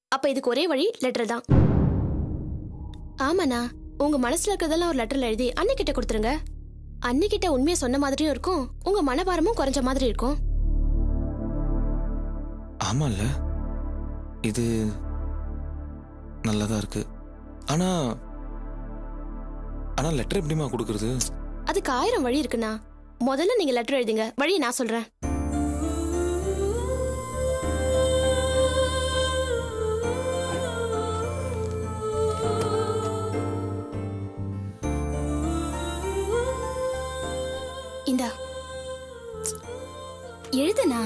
அப்ப இதுக்கு ஒரே வழி லெட்டர் தான் ஆமாண்ணா உங்க மனசுல இருக்கிறதெல்லாம் ஒரு லெட்டர்ல எழுதி அன்னிக்கிட்ட கொடுத்துருங்க அன்னிக்கிட்ட உண்மையை சொன்ன மாதிரியும் இருக்கும் உங்க மனபாரமும் குறைஞ்ச மாதிரி இருக்கும் ஆமால்ல இது நல்லதா இருக்கு ஆனா ஆனா லெட்டர் எப்படிமா கொடுக்கறது அதுக்கு ஆயிரம் வழி இருக்குண்ணா முதல்ல நீங்க லெட்டர் எழுதுங்க வழி நான் சொல்றேன் இந்தா எழுதுண்ணா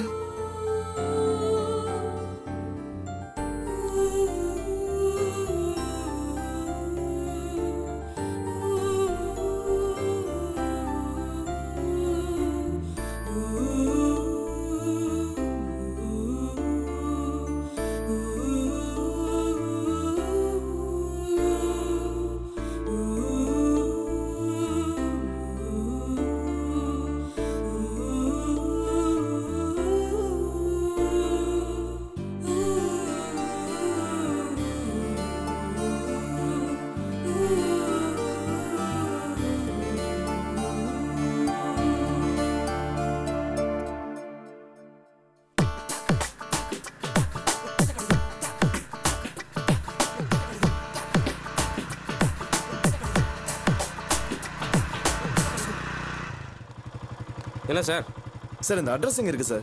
என்ன சார் சார் இந்த அட்ரஸ் எங்க இருக்கு சார்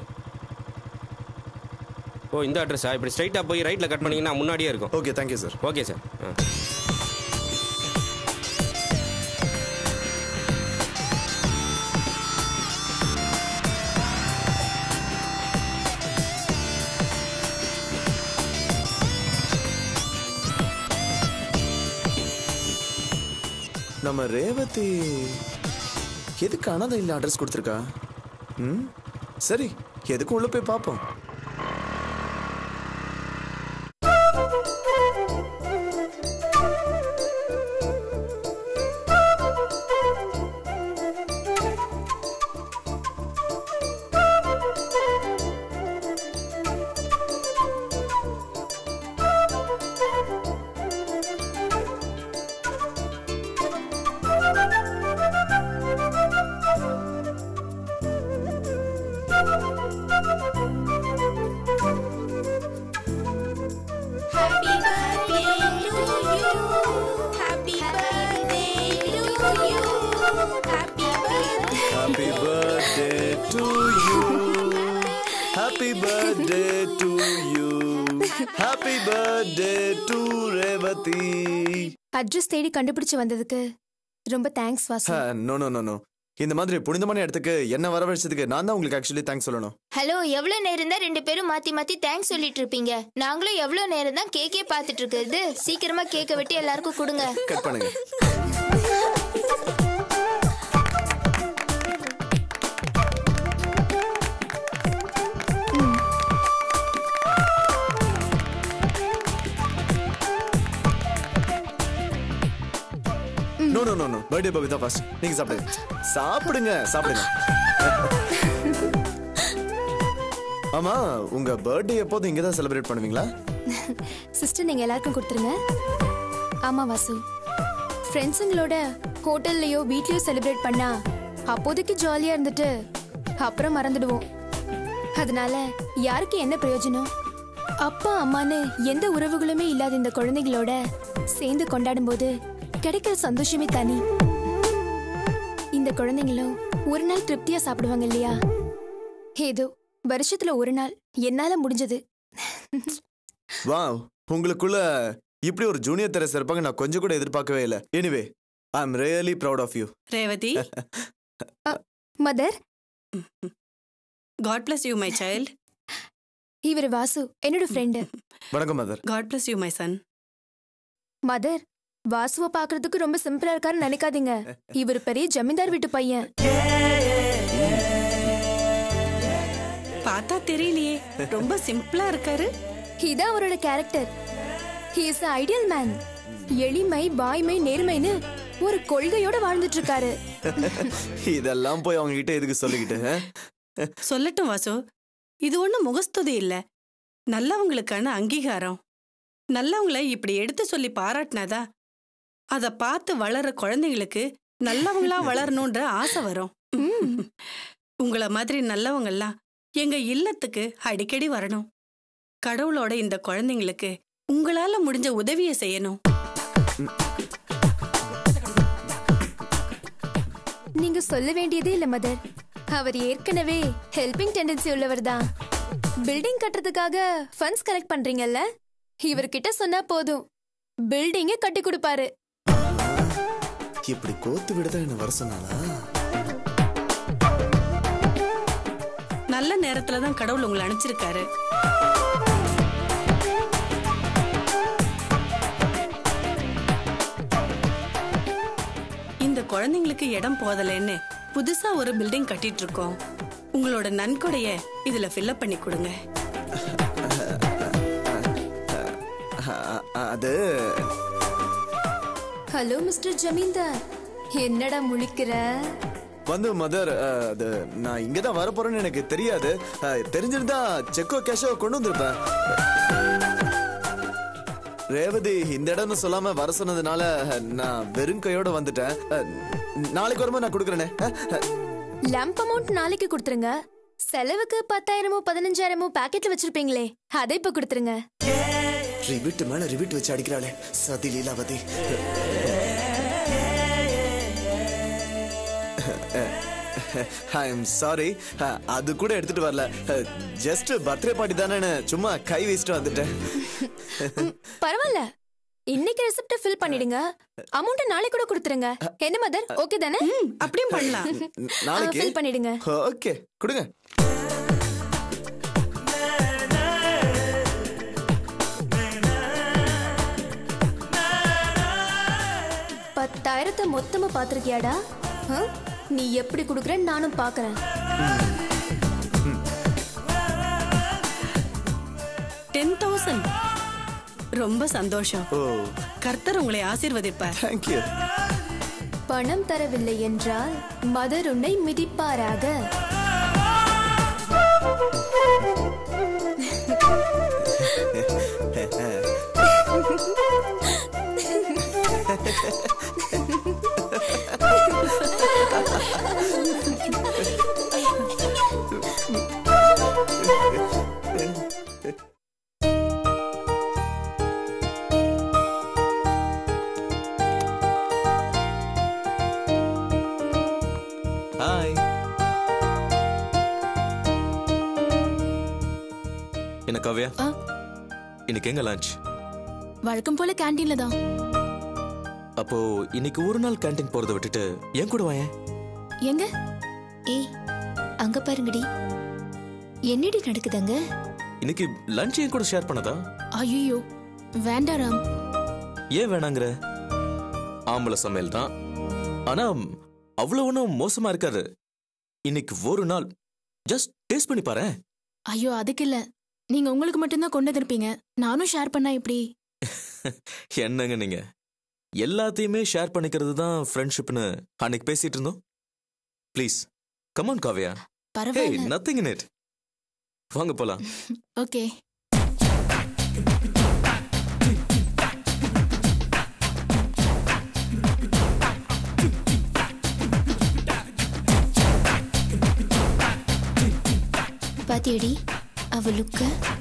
ஓ இந்த அட்ரஸா இப்படி ஸ்ட்ரைட்டாக போய் ரைட்டில் கட் பண்ணீங்கன்னா முன்னாடியே இருக்கும் okay thank you sir okay sir ஆ நம்ம ரேவதி எதுக்கு அனாதை இல்ல அட்ரஸ் கொடுத்துருக்கா ம் சரி எதுக்கு உள்ள போய் பார்ப்போம் Happy birthday to you. Happy birthday to you. Happy birthday. Happy birthday to you happy birthday to you happy birthday to Revathi address தேடி கண்டுபிடிச்சு வந்ததுக்கு ரொம்ப thanks Vasu no no no no இந்த மாதிரி புனிதமான இடத்துக்கு என்ன வரவழைச்சதுக்கு நான் தான் உங்களுக்கு ஆக்சுவலி தேங்க்ஸ் சொல்லணும் ஹலோ எவ்வளவு நேரம் தான் ரெண்டு பேரும் மாத்தி மாத்தி தேங்க்ஸ் சொல்லிட்டு இருப்பீங்க நாங்களும் எவ்வளவு நேரம் தான் கேக்கே பார்த்துட்டு இருக்கிறது சீக்கிரமா கேக்க வெட்டி எல்லாருக்கும் கொடுங்க கட் பண்ணுங்க no no no no birthday Babita first நீங்க சாப்பிடுங்க சாப்பிடுங்க சாப்பிடுங்க ஆமா உங்க பர்த்டே எப்போதும் இங்க தான் செலிப்ரேட் பண்ணுவீங்களா சிஸ்டர் நீங்க எல்லாருக்கும் கொடுத்துருங்க ஆமா வாசு ஃப்ரெண்ட்ஸுங்களோட ஹோட்டல்லையோ வீட்லயோ செலிப்ரேட் பண்ணா அப்போதைக்கு ஜாலியா இருந்துட்டு அப்புறம் மறந்துடுவோம் அதனால யாருக்கு என்ன பிரயோஜனம் அப்பா அம்மான்னு எந்த உறவுகளுமே இல்லாத இந்த குழந்தைகளோட சேர்ந்து கொண்டாடும் போது கிடைக்கிற சந்தோஷமே தனி இந்த குழந்தைங்களும் ஒரு நாள் திருப்தியா சாப்பிடுவாங்க இல்லையா ஏதோ வருஷத்துல ஒரு நாள் என்னால முடிஞ்சது வாவ் உங்களுக்குள்ள இப்படி ஒரு ஜூனியர் தெரஸ் இருப்பாங்க நான் கொஞ்சம் கூட எதிர்பார்க்கவே இல்லை anyway I am really proud of you Revathi mother god bless you my child இவர் வாசு என்னோட ஃப்ரெண்டு வணக்கம் mother god bless you my son mother வாசுவை பார்க்கிறதுக்கு ரொம்ப சிம்பிளா இருக்காருன்னு நினைக்காதீங்க இவர் பெரிய ஜமீன்தார் வீட்டு பையன் பார்த்தா தெரியலையே ரொம்ப சிம்பிளா இருக்காரு இதான் அவரோட character he is ideal man எளிமை வாய்மை நேர்மைன்னு ஒரு கொள்கையோட வாழ்ந்துட்டு இருக்காரு இதெல்லாம் போய் அவங்க கிட்ட எதுக்கு சொல்லிக்கிட்டு ஆ? சொல்லட்டும் வாசு இது ஒண்ணும் முகஸ்துதி இல்ல நல்லவங்களுக்கான அங்கீகாரம் நல்லவங்கள இப்படி எடுத்து சொல்லி பாராட்டினாதா அத பார்த்து வளர்ற குழந்தைங்களுக்கு நல்லவங்களா வளரணுன்ற ஆசை வரும் உங்கள மாதிரி நல்லவங்கெல்லாம் எங்க இல்லத்துக்கு அடிக்கடி வரணும் கடவுளோட இந்த குழந்தைங்களுக்கு உங்களால முடிஞ்ச உதவியை செய்யணும் நீங்க சொல்ல வேண்டியதே இல்ல மதர் அவர் ஏற்கனவே ஹெல்பிங் டெண்டன்சி உள்ளவர் தான் பில்டிங் கட்டுறதுக்காக ஃபண்ட்ஸ் கலெக்ட் பண்றீங்கல்ல இவர்கிட்ட சொன்னா போதும் பில்டிங்கே கட்டி கொடுப்பாரு இப்படி கோத்து விடதான் என்ன வர சொன்னாலா நல்ல நேரத்துல தான் கடவுள் உங்களை அனுப்பிச்சிருக்காரு இந்த குழந்தைங்களுக்கு இடம் போதலைன்னு புதுசா ஒரு பில்டிங் கட்டிட்டு இருக்கோம் உங்களோட நன்கொடைய இதுல ஃபில்அப் பண்ணி கொடுங்க அ- அ- அது ஹலோ மிஸ்டர் ஜமீன்தார் என்னடா முழிக்கிற வந்து மதர் அது நான் இங்க தான் வரப்போறேன்னு எனக்கு தெரியாது அ, தெரிஞ்சிருந்தா செக்கோ கேஷோ கொண்டு வந்திருப்பேன் ரேவதி இந்த இடம்னு சொல்லாம வர சொன்னதுனால நான் வெறும் கையோட வந்துட்டேன் அ, நாளைக்கு வரும்போது நான் கொடுக்குறேனே அ, அ, லம்ப் அமௌண்ட் நாளைக்கு கொடுத்துருங்க செலவுக்கு பத்தாயிரமோ பதினஞ்சாயிரமோ பாக்கெட்ல வச்சிருப்பீங்களே அதை இப்ப கொடுத்துருங்க ரிவிட் மேல ரிவிட் வச்சு அடிக்கிறாளே சதி லீலாவதி ஐ எம் சாரி அது கூட எடுத்துட்டு வரல ஜஸ்ட் பர்த்டே பார்ட்டி தானேன்னு சும்மா கை வீசிட்டு வந்துட்டேன் பரவாயில்ல இன்னைக்கு ரெசிப்ட ஃபில் பண்ணிடுங்க அமௌண்ட் நாளைக்கு கூட கொடுத்துருங்க என்ன மதர் ஓகே தானே ம், அப்படியும் பண்ணலாம் நாளைக்கு ஃபில் பண்ணிடுங்க ஓகே கொடுங்க பத்தாயிரத்தை மொத்தமா பாத்திருக்கியாடா ஆ? நீ எப்படி குடுக்கறன்னு நானும் பாக்குறேன் டென் தௌசண்ட் ரொம்ப சந்தோஷம் ஓ கர்த்தர் உங்களை ஆசீர்வதிப்பார் தேங்க்யூ பணம் தரவில்லை என்றால் மதர் உன்னை மிதிப்பாராக ஹாய் என்ன காவ்யா ஆ. இன்னைக்கு எங்க லஞ்ச் வழக்கம் போல கேண்டீன்ல தான் அப்போ இன்னைக்கு ஒரு நாள் கேண்டீன் போறதை விட்டுட்டு என் கூட வாயேன் எங்க ஏய் அங்க பாருங்கடி என்னடி நடக்குதுங்க இன்னைக்கு லஞ்ச் என் கூட ஷேர் பண்ணதா ஐயோ வேண்டாம் ராம் ஏன் வேணாங்கிற ஆம்பளை சமையல் தான் ஆனா அவ்வளவு ஒன்றும் மோசமா இருக்காது இன்னைக்கு ஒரு நாள் ஜஸ்ட் டேஸ்ட் பண்ணி பாரேன் ஐயோ அதுக்கு இல்ல நீங்க உங்களுக்கு மட்டும்தான் கொண்டு வந்திருப்பீங்க நானும் ஷேர் பண்ணா எப்படி என்னங்க நீங்க எல்லாத்தையுமே ஷேர் பண்ணிக்கிறது தான் ஃப்ரெண்ட்ஷிப்னு அன்னைக்கு பேசிட்டு இருந்தோம் ப்ளீஸ் கமான் காவ்யா ஹே பரவாயில்ல நத்திங் இன் இட் வாங்க போலாம் ஓகே பாத்தியடி அவ லுக்க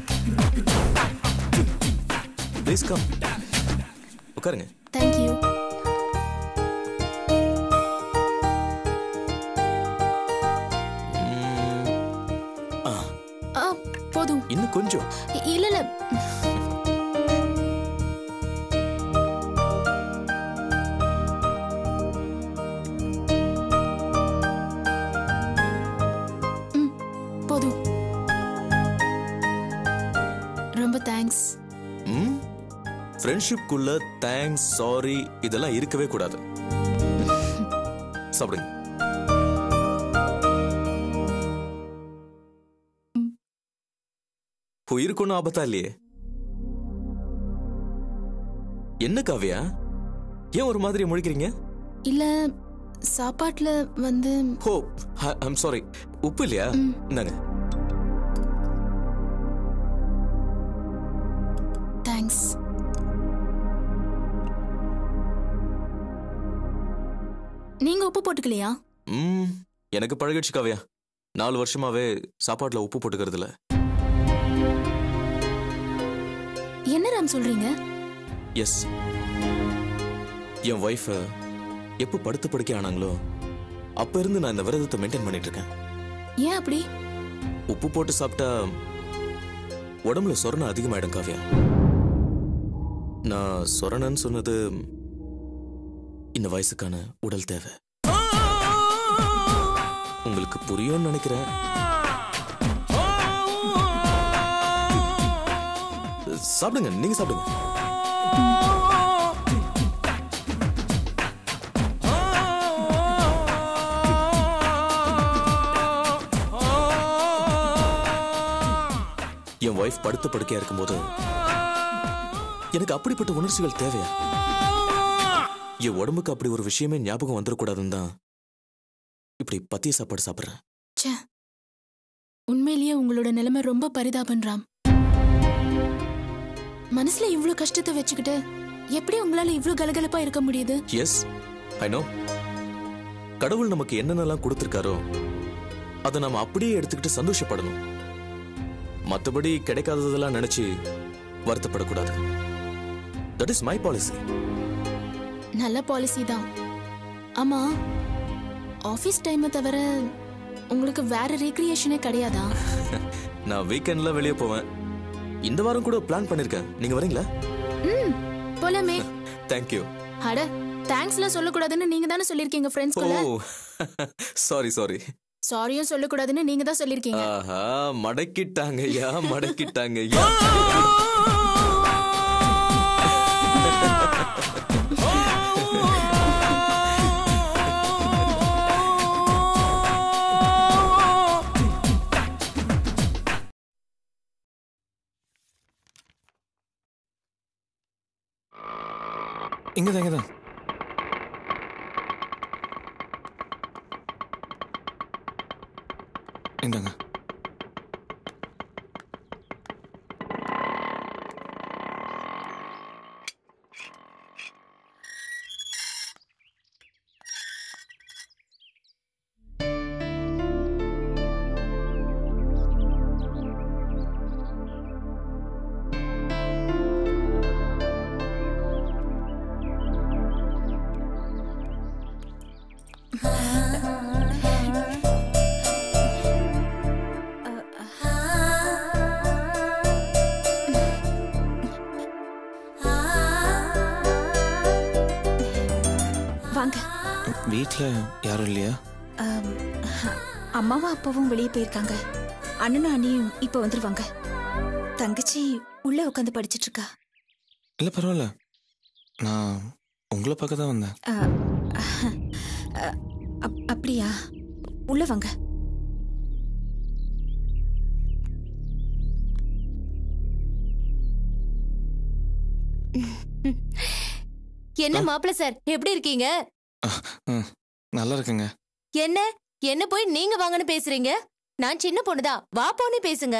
ப்ளீஸ் கம் உட்காருங்க தேங்க்யூ ம், ஆ, ஆ போதும் இன்னும் கொஞ்சம் இ- இல்ல இல்ல ம், போதும் ரொம்ப தேங்க்ஸ் ம் ஃப்ரெண்ட்ஷிப்குள்ள தேங்க்ஸ் சாரி இதெல்லாம் இருக்கவே கூடாது சாப்பிடுங்க உயிருக்கு ஒன்றும் ஆபத்தா இல்லையே என்ன காவியா ஏன் ஒரு மாதிரி முழிக்கிறீங்க இல்ல சாப்பாட்டுல வந்து ஹோ ஐம் சாரி உப்பு இல்லையா ம். இந்தாங்க தேங்க்ஸ் நீங்க உப்பு போட்டுக்கலையா ம் எனக்கு பழகிடுச்சு காவியா நாலு வருஷமாவே சாப்பாட்டுல உப்பு போட்டுக்கிறது இல்ல என்ன ராம் சொல்றீங்க எஸ் என் ஒய்ஃப எப்போ படுத்து படுக்க ஆனாங்களோ அப்ப இருந்து நான் இந்த விரதத்தை மெயின்டைன் பண்ணிட்டு இருக்கேன் ஏன் அப்படி உப்பு போட்டு சாப்பிட்டா உடம்புல சொரணை அதிகமாயிடும் காவியா நான் சொரணன்னு சொன்னது இந்த வயசுக்கான உடல் தேவை உங்களுக்கு புரியும்னு நினைக்கிறேன் சாப்பிடுங்க நீங்க சாப்பிடுங்க என் ஒய்ஃப் படுத்த படுக்கையா இருக்கும்போது எனக்கு அப்படிப்பட்ட உணர்ச்சிகள் தேவையா என் உடம்புக்கு அப்படி ஒரு விஷயமே ஞாபகம் வந்துடக்கூடாதுன்னு தான் இப்படி பத்திய சாப்பாடு சாப்பிட்றேன் ச்சே உண்மையிலேயே உங்களோட நிலைமை ரொம்ப பரிதாபம் ராம் மனசுல இவ்ளோ கஷ்டத்தை வச்சுக்கிட்டு எப்படி உங்களால இவ்ளோ கலகலப்பா இருக்க முடியுது எஸ் ஐ நோ கடவுள் நமக்கு என்னென்னலாம் கொடுத்துருக்காரோ அதை நாம அப்படியே எடுத்துக்கிட்டு சந்தோஷப்படணும் மற்றபடி கிடைக்காததெல்லாம் நினைச்சு வருத்தப்படக்கூடாது தட் இஸ் மை பாலிசி நல்ல பாலிசி தான் ஆமா ஆபீஸ் டைமை தவிர உங்களுக்கு வேற ரீக்ரியேஷனே கிடையாதா நான் வீக்கெண்ட்ல வெளியே போவேன் இந்த வாரம் கூட பிளான் பண்ணிருக்கேன் நீங்க வரீங்களா ம் போலாமே தேங்க்யூ அட தேங்க்ஸ்லாம் சொல்லக்கூடாதுன்னு நீங்க தானே சொல்லிருக்கீங்க ஓ ஃப்ரெண்ட்ஸ்குள்ள சாரி சாரி சாரியும் சொல்லக்கூடாதுன்னு நீங்க தான் சொல்லிருக்கீங்க ஆஹா மடக்கிட்டாங்க ஐயா மடக்கிட்டாங்க ஐயா இங்கதான் இங்கதான் இந்தாங்க வாங்க வீட்டில் யாரும் இல்லையா ஆம், அம்மாவும் அப்பாவும் வெளியே போயிருக்காங்க அண்ணனும் அண்ணியும் இப்போ வந்துருவாங்க தங்கச்சி உள்ள உட்காந்து படிச்சிட்டு இருக்கா இல்லை பரவாயில்ல நான் உங்களை பார்க்க தான் வந்தேன் ஆ, அ, அப்- அப்படியா உள்ள வாங்க என்ன மாப்பிள்ள சார் எப்படி இருக்கீங்க ம் நல்லா இருக்குங்க என்ன என்ன போய் நீங்க வாங்கன்னு பேசுறீங்க நான் சின்ன பொண்ணுதான் வா போன்னு பேசுங்க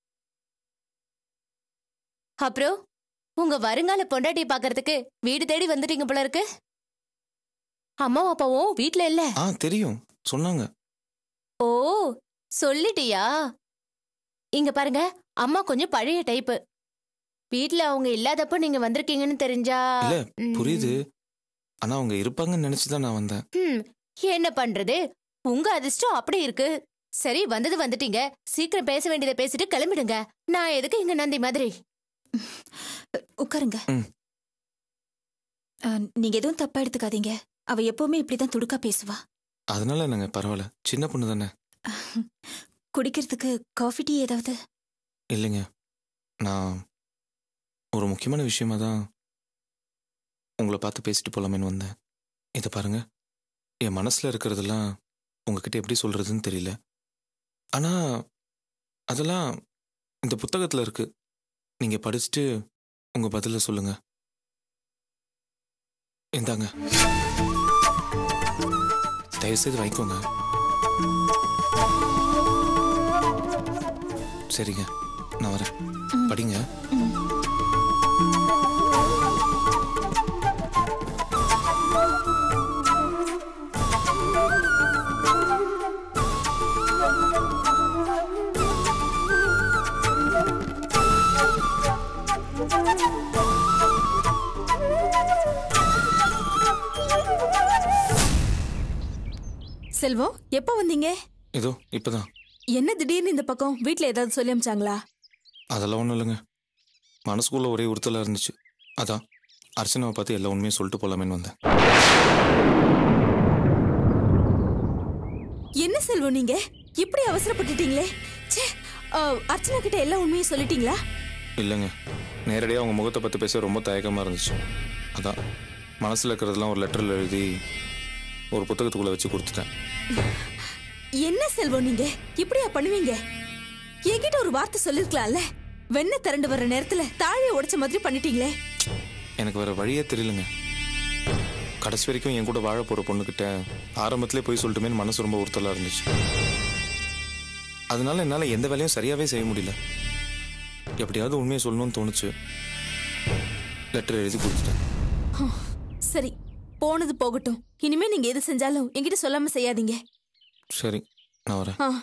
அப்புறம் உங்க வருங்கால பொண்டாட்டி பாக்குறதுக்கு வீடு தேடி வந்துட்டீங்க போல இருக்கு அம்மாவும் அப்பாவும் வீட்ல இல்ல ஆ தெரியும் சொன்னாங்க ஓ சொல்லிட்டியா இங்க பாருங்க அம்மா கொஞ்சம் பழைய டைப்பு வீட்ல அவங்க இல்லாதப்போ நீங்க வந்திருக்கீங்கன்னு தெரிஞ்சா இல்ல ம். புரியுது ஆனா அவங்க இருப்பாங்கன்னு நினைச்சு தான் நான் வந்தேன் ஹம், என்ன பண்றது உங்க அதிர்ஷ்டம் அப்படி இருக்கு சரி வந்தது வந்துட்டீங்க சீக்கிரம் பேச வேண்டியதை பேசிட்டு கிளம்பிடுங்க நான் எதுக்கு இங்க நந்தி மாதிரி உட்காருங்க ம். ஆ, நீங்க எதுவும் தப்பா எடுத்துக்காதீங்க அவ எப்பவுமே இப்படிதான் துடுக்கா பேசுவா அதனால என்னங்க பரவாயில்ல சின்ன பொண்ணு தானே குடிக்கிறதுக்கு காஃபி டீ ஏதாவது இல்லைங்க நான் ஒரு முக்கியமான விஷயமா தான் உங்களை பார்த்து பேசிட்டு போலாமேன்னு வந்தேன் இதை பாருங்க என் மனசுல இருக்கிறதெல்லாம் உங்ககிட்ட எப்படி சொல்றதுன்னு தெரியல ஆனா அதெல்லாம் இந்த புத்தகத்துல இருக்கு நீங்க படிச்சுட்டு உங்க பதில சொல்லுங்க இந்தாங்க தயவுசெய்து வாங்கிக்கோங்க சரிங்க நான் வரேன் படிங்க செல்வம் எப்போ வந்தீங்க இதோ இப்பதான் என்ன திடீர்னு இந்த பக்கம் வீட்ல ஏதாவது சொல்லி அமிச்சாங்களா அதெல்லாம் ஒன்றும் இல்லைங்க மனசுக்குள்ள ஒரே உறுத்தலாக இருந்துச்சு அதான் அர்ச்சனாவை பார்த்து எல்லா உண்மையும் சொல்லிட்டு போலாமேன்னு வந்தேன் என்ன செல்வம் நீங்க இப்படி அவசரப்பட்டுட்டீங்களே ச்சே ஆ, அர்ச்சனா கிட்ட எல்லா உண்மையும் சொல்லிட்டீங்களா இல்லைங்க நேரடியாக அவங்க முகத்தை பற்றி பேச ரொம்ப தயக்கமாக இருந்துச்சு அதான் மனசில் இருக்கிறதெல்லாம் ஒரு லெட்டரில் எழுதி ஒரு புத்தகத்துக்குள்ளே வச்சு கொடுத்துட்டேன் என்ன செல்வம் நீங்க இப்படியா பண்ணுவீங்க என்கிட்ட ஒரு வார்த்தை சொல்லிருக்கலாம்ல வெண்ணெய் திரண்டு வர்ற நேரத்துல தாழியை உடைச்ச மாதிரி பண்ணிட்டீங்களே எனக்கு வேற வழியே தெரியலங்க கடைசி வரைக்கும் என் கூட வாழ போகிற பொண்ணுக்கிட்ட ஆரம்பத்திலே போய் சொல்லிட்டுமேன்னு மனசு ரொம்ப உறுத்தலாக இருந்துச்சு அதனால என்னால் எந்த வேலையும் சரியாகவே செய்ய முடியல எப்படியாவது உண்மையை சொல்லணும்னு தோணுச்சு லெட்டர் எழுதி கொடுத்துட்டேன் சரி போனது போகட்டும் இனிமே நீங்க எது செஞ்சாலும் என்கிட்ட சொல்லாம செய்யாதீங்க சரி நான் வரேன் ஆ